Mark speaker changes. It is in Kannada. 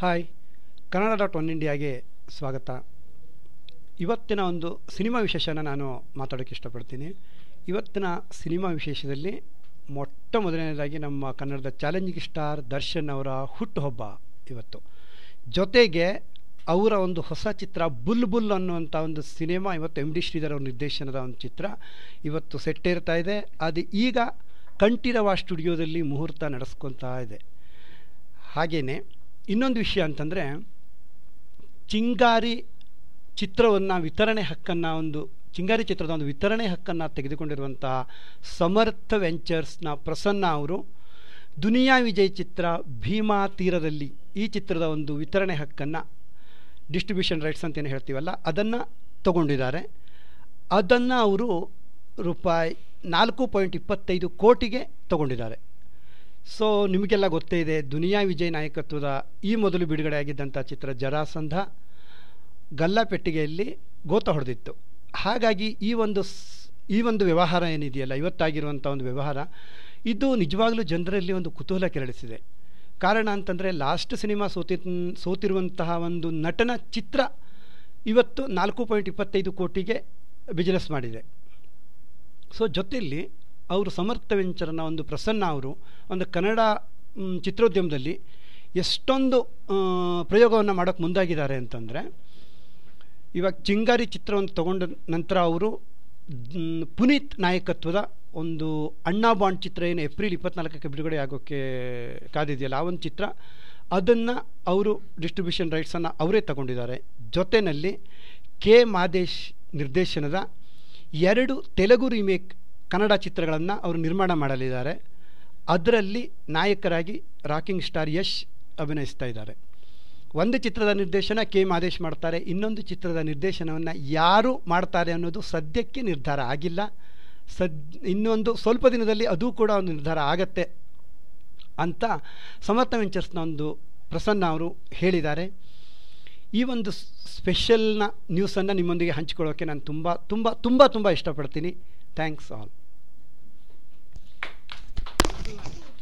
Speaker 1: ಹಾಯ್ ಕನ್ನಡ ಡಾಟ್ ಒನ್ ಇಂಡಿಯಾಗೆ ಸ್ವಾಗತ ಇವತ್ತಿನ ಒಂದು ಸಿನಿಮಾ ವಿಶೇಷನ ನಾನು ಮಾತಾಡೋಕ್ಕೆ ಇಷ್ಟಪಡ್ತೀನಿ ಇವತ್ತಿನ ಸಿನಿಮಾ ವಿಶೇಷದಲ್ಲಿ ಮೊಟ್ಟ ಮೊದಲನೇದಾಗಿ ನಮ್ಮ ಕನ್ನಡದ ಚಾಲೆಂಜಿಂಗ್ ಸ್ಟಾರ್ ದರ್ಶನ್ ಅವರ ಹುಟ್ಟುಹಬ್ಬ ಇವತ್ತು ಜೊತೆಗೆ ಅವರ ಒಂದು ಹೊಸ ಚಿತ್ರ ಬುಲ್ ಬುಲ್ ಅನ್ನುವಂಥ ಒಂದು ಸಿನಿಮಾ ಇವತ್ತು ಎಮ್ ಡಿ ಶ್ರೀಧರ್ ಅವ್ರ ನಿರ್ದೇಶನದ ಒಂದು ಚಿತ್ರ ಇವತ್ತು ಸೆಟ್ಟೇರ್ತಾ ಇದೆ ಅದು ಈಗ ಕಂಠೀರವ ಸ್ಟುಡಿಯೋದಲ್ಲಿ ಮುಹೂರ್ತ ನಡೆಸ್ಕೊತಾ ಇದೆ ಹಾಗೆಯೇ ಇನ್ನೊಂದು ವಿಷಯ ಅಂತಂದರೆ ಚಿಂಗಾರಿ ಚಿತ್ರವನ್ನು ವಿತರಣೆ ಹಕ್ಕನ್ನು ಒಂದು ಚಿಂಗಾರಿ ಚಿತ್ರದ ಒಂದು ವಿತರಣೆ ಹಕ್ಕನ್ನು ತೆಗೆದುಕೊಂಡಿರುವಂಥ ಸಮರ್ಥ ವೆಂಚರ್ಸ್ನ ಪ್ರಸನ್ನ ಅವರು ದುನಿಯಾ ವಿಜಯ್ ಚಿತ್ರ ಭೀಮಾ ತೀರದಲ್ಲಿ ಈ ಚಿತ್ರದ ಒಂದು ವಿತರಣೆ ಹಕ್ಕನ್ನು ಡಿಸ್ಟ್ರಿಬ್ಯೂಷನ್ ರೈಟ್ಸ್ ಅಂತೇನು ಹೇಳ್ತೀವಲ್ಲ ಅದನ್ನು ತಗೊಂಡಿದ್ದಾರೆ ಅದನ್ನು ಅವರು ರೂಪಾಯಿ ನಾಲ್ಕು ಪಾಯಿಂಟ್ ಇಪ್ಪತ್ತೈದು ಕೋಟಿಗೆ ತಗೊಂಡಿದ್ದಾರೆ ಸೊ ನಿಮಗೆಲ್ಲ ಗೊತ್ತೇ ಇದೆ ದುನಿಯಾ ವಿಜಯ್ ನಾಯಕತ್ವದ ಈ ಮೊದಲು ಬಿಡುಗಡೆಯಾಗಿದ್ದಂಥ ಚಿತ್ರ ಜರಾಸಂಧ ಗಲ್ಲಾಪೆಟ್ಟಿಗೆಯಲ್ಲಿ ಗೋತ ಹೊಡೆದಿತ್ತು ಹಾಗಾಗಿ ಈ ಒಂದು ಈ ಒಂದು ವ್ಯವಹಾರ ಏನಿದೆಯಲ್ಲ ಇವತ್ತಾಗಿರುವಂಥ ಒಂದು ವ್ಯವಹಾರ ಇದು ನಿಜವಾಗ್ಲೂ ಜನರಲ್ಲಿ ಒಂದು ಕುತೂಹಲ ಕೆರಳಿಸಿದೆ ಕಾರಣ ಅಂತಂದರೆ ಲಾಸ್ಟ್ ಸಿನಿಮಾ ಸೋತಿ ಸೋತಿರುವಂತಹ ಒಂದು ನಟನ ಚಿತ್ರ ಇವತ್ತು ನಾಲ್ಕು ಪಾಯಿಂಟ್ ಇಪ್ಪತ್ತೈದು ಕೋಟಿಗೆ ಬಿಸ್ನೆಸ್ ಮಾಡಿದೆ ಸೊ ಜೊತೆಯಲ್ಲಿ ಅವರು ಸಮರ್ಥ ವೆಂಚರ್ನ ಒಂದು ಪ್ರಸನ್ನ ಅವರು ಒಂದು ಕನ್ನಡ ಚಿತ್ರೋದ್ಯಮದಲ್ಲಿ ಎಷ್ಟೊಂದು ಪ್ರಯೋಗವನ್ನು ಮಾಡೋಕ್ಕೆ ಮುಂದಾಗಿದ್ದಾರೆ ಅಂತಂದರೆ ಇವಾಗ ಚಿಂಗಾರಿ ಚಿತ್ರವನ್ನು ತಗೊಂಡ ನಂತರ ಅವರು ಪುನೀತ್ ನಾಯಕತ್ವದ ಒಂದು ಅಣ್ಣಾ ಬಾಂಡ್ ಚಿತ್ರ ಏನು ಏಪ್ರಿಲ್ ಇಪ್ಪತ್ನಾಲ್ಕಕ್ಕೆ ಬಿಡುಗಡೆ ಆಗೋಕ್ಕೆ ಕಾದಿದೆಯಲ್ಲ ಆ ಒಂದು ಚಿತ್ರ ಅದನ್ನು ಅವರು ಡಿಸ್ಟ್ರಿಬ್ಯೂಷನ್ ರೈಟ್ಸನ್ನು ಅವರೇ ತಗೊಂಡಿದ್ದಾರೆ ಜೊತೆಯಲ್ಲಿ ಕೆ ಮಾದೇಶ್ ನಿರ್ದೇಶನದ ಎರಡು ತೆಲುಗು ರೀಮೇಕ್ ಕನ್ನಡ ಚಿತ್ರಗಳನ್ನು ಅವರು ನಿರ್ಮಾಣ ಮಾಡಲಿದ್ದಾರೆ ಅದರಲ್ಲಿ ನಾಯಕರಾಗಿ ರಾಕಿಂಗ್ ಸ್ಟಾರ್ ಯಶ್ ಅಭಿನಯಿಸ್ತಾ ಇದ್ದಾರೆ ಒಂದು ಚಿತ್ರದ ನಿರ್ದೇಶನ ಕೆ ಮಾದೇಶ್ ಮಾಡ್ತಾರೆ ಇನ್ನೊಂದು ಚಿತ್ರದ ನಿರ್ದೇಶನವನ್ನು ಯಾರು ಮಾಡ್ತಾರೆ ಅನ್ನೋದು ಸದ್ಯಕ್ಕೆ ನಿರ್ಧಾರ ಆಗಿಲ್ಲ ಸದ್ ಇನ್ನೊಂದು ಸ್ವಲ್ಪ ದಿನದಲ್ಲಿ ಅದು ಕೂಡ ಒಂದು ನಿರ್ಧಾರ ಆಗತ್ತೆ ಅಂತ ಸಮರ್ಥ ವೆಂಚರ್ಸ್ನ ಒಂದು ಪ್ರಸನ್ನ ಅವರು ಹೇಳಿದ್ದಾರೆ ಈ ಒಂದು ಸ್ಪೆಷಲ್ನ ನ್ಯೂಸನ್ನು ನಿಮ್ಮೊಂದಿಗೆ ಹಂಚಿಕೊಳ್ಳೋಕ್ಕೆ ನಾನು ತುಂಬ ತುಂಬ ತುಂಬ ತುಂಬ ಇಷ್ಟಪಡ್ತೀನಿ ಥ್ಯಾಂಕ್ಸ್ ಆಲ್